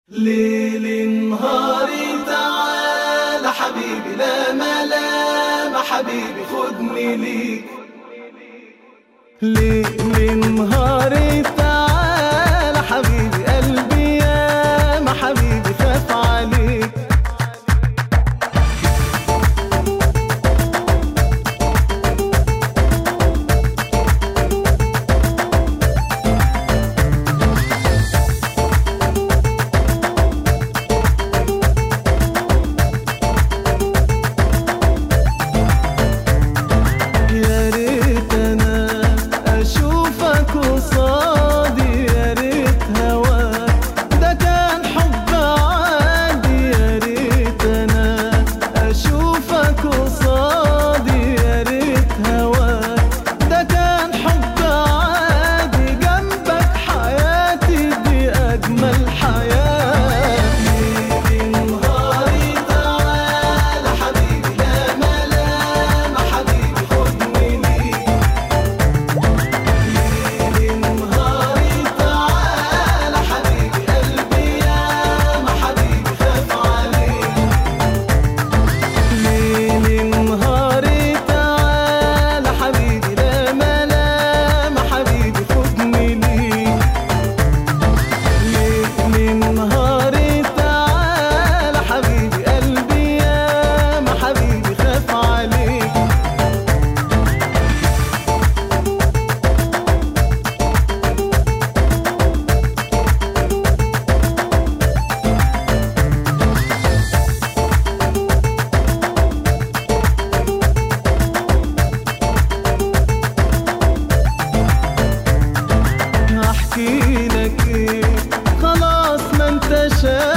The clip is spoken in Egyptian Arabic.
ليل نهاري تعال حبيبي لا ملام حبيبي خدني ليك ليل نهاري تعال حبيبي قلبي يا ما حبيبي خاف عليك يا ريت انا اشوفك قصادي يا ريت هواك ده كان حب عادي يا ريت انا اشوفك قصادي يا ريت هواك ده كان حب عادي جنبك حياتي دي اجمل حياه ليل نهاري تعال حبيبي لا ملام حبيبي خدني ليك ليل نهاري تعال حبيبي قلبي يا ما حبيبي خاف عليك ليل نهاري تعال حبيبي لا ملام حبيبي خدني ليك ليل نهاري تعال حبيبي قلبي يا ما حبيبي خاف عليك احكي لك ايه خلاص ما انت شايف